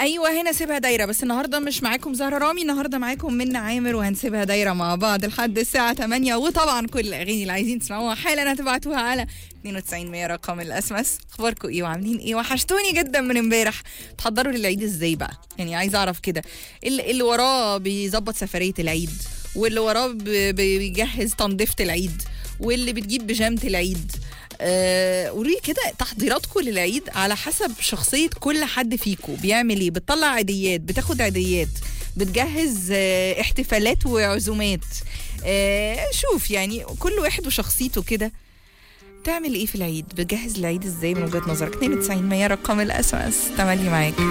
ايوه هنا سيبها دايره بس النهارده مش معاكم زهره رامي النهارده معاكم منى عامر وهنسيبها دايره مع بعض لحد الساعه 8 وطبعا كل الاغاني اللي عايزين تسمعوها حالا هتبعتوها على 92 100 رقم الاس ام اس اخباركم ايه وعاملين ايه وحشتوني جدا من امبارح بتحضروا للعيد ازاي بقى يعني عايز اعرف كده اللي, اللي وراه بيظبط سفريه العيد واللي وراه ب- ب- بيجهز تنظيفه العيد واللي بتجيب بيجامه العيد آه، قولوا لي كده تحضيراتكم للعيد على حسب شخصيه كل حد فيكم بيعمل ايه بتطلع عيديات بتاخد عيديات بتجهز آه، احتفالات وعزومات آه، شوف يعني كل واحد وشخصيته كده تعمل ايه في العيد بتجهز العيد ازاي من وجهه نظرك 92 100 رقم الاس ام اس تملي معاك